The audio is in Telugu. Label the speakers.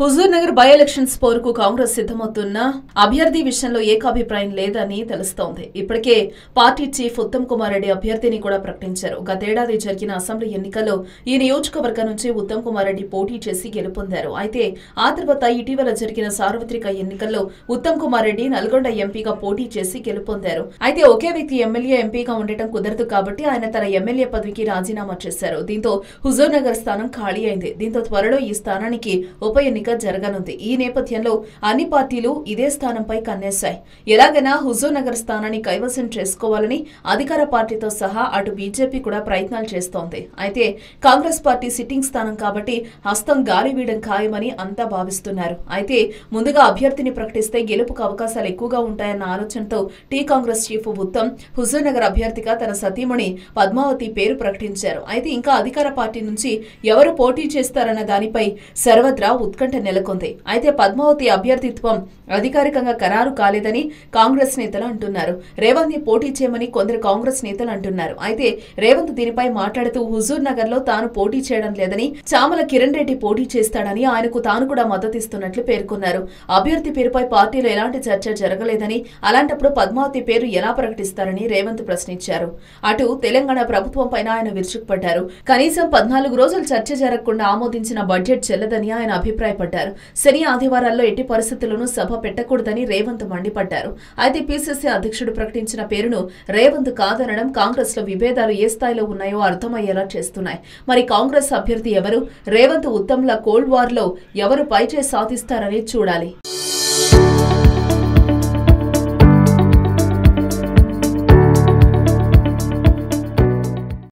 Speaker 1: హుజూర్ నగర్ బై ఎలక్షన్స్ పోరుకు కాంగ్రెస్ సిద్ధమవుతున్న అభ్యర్థి విషయంలో ఏకాభిప్రాయం లేదని తెలుస్తోంది ఇప్పటికే పార్టీ చీఫ్ ఉత్తమ్ కుమార్ రెడ్డి అభ్యర్థిని కూడా ప్రకటించారు గతేడాది జరిగిన అసెంబ్లీ ఎన్నికల్లో ఈ నియోజకవర్గం నుంచి ఉత్తమ్ కుమార్ రెడ్డి పోటీ చేసి గెలుపొందారు అయితే ఆ తర్వాత ఇటీవల జరిగిన సార్వత్రిక ఎన్నికల్లో ఉత్తమ్ కుమార్ రెడ్డి నల్గొండ ఎంపీగా పోటీ చేసి గెలుపొందారు అయితే ఒకే వ్యక్తి ఎమ్మెల్యే ఎంపీగా ఉండటం కుదరదు కాబట్టి ఆయన తన ఎమ్మెల్యే పదవికి రాజీనామా చేశారు దీంతో హుజూర్ నగర్ స్థానం ఖాళీ అయింది దీంతో త్వరలో ఈ స్థానానికి ఉప ఎన్నిక జరగనుంది ఈ నేపథ్యంలో అన్ని పార్టీలు ఇదే స్థానంపై కన్నేశాయి ఎలాగైనా హుజూర్ నగర్ స్థానాన్ని కైవసం చేసుకోవాలని అధికార పార్టీతో సహా అటు బీజేపీ కూడా ప్రయత్నాలు చేస్తోంది అయితే కాంగ్రెస్ పార్టీ సిట్టింగ్ స్థానం కాబట్టి హస్తం గాలి వీయడం ఖాయమని అంతా భావిస్తున్నారు అయితే ముందుగా అభ్యర్థిని ప్రకటిస్తే గెలుపుకు అవకాశాలు ఎక్కువగా ఉంటాయన్న ఆలోచనతో T Congress chief Uttam Huzurnagar అభ్యర్థిగా తన సతీమణి పద్మావతి పేరు ప్రకటించారు అయితే ఇంకా అధికార పార్టీ నుంచి ఎవరు పోటీ చేస్తారన్న దానిపై సర్వత్రా ఉత్కంఠ నెలకొంది అయితే పద్మావతి అభ్యర్థిత్వం అధికారికంగా ఖరారు కాలేదని కాంగ్రెస్ నేతలు అంటున్నారు రేవంత్ ని పోటీ చేయమని కొందరు కాంగ్రెస్ నేతలు అంటున్నారు అయితే రేవంత్ దీనిపై మాట్లాడుతూ హుజూర్ నగర్ లో తాను పోటీ చేయడం లేదని చామల కిరణ్ రెడ్డి పోటీ చేస్తాడని ఆయనకు తాను కూడా మద్దతిస్తున్నట్లు పేర్కొన్నారు అభ్యర్థి పేరుపై పార్టీలో ఎలాంటి చర్చ జరగలేదని అలాంటప్పుడు పద్మావతి పేరు ఎలా ప్రకటిస్తారని రేవంత్ ప్రశ్నించారు అటు తెలంగాణ ప్రభుత్వం పైన ఆయన విరుచుకుపడ్డారు కనీసం పద్నాలుగు రోజులు చర్చ జరగకుండా ఆమోదించిన బడ్జెట్ చెల్లదని ఆయన అభిప్రాయపడ్డారు శని ఆదివారాల్లో ఎట్టి పరిస్థితుల్లోనూ సభ పెట్టకూడదని రేవంత్ మండిపడ్డారు అయితే పీసీసీ అధ్యక్షుడు ప్రకటించిన పేరును రేవంత్ కాదనడం కాంగ్రెస్ లో విభేదాలు ఏ స్థాయిలో ఉన్నాయో అర్థమయ్యేలా చేస్తున్నాయి మరి కాంగ్రెస్ అభ్యర్థి ఎవరు రేవంత్ ఉత్తమ్ల కోల్డ్ వార్ లో ఎవరు పైచే సాధిస్తారని చూడాలి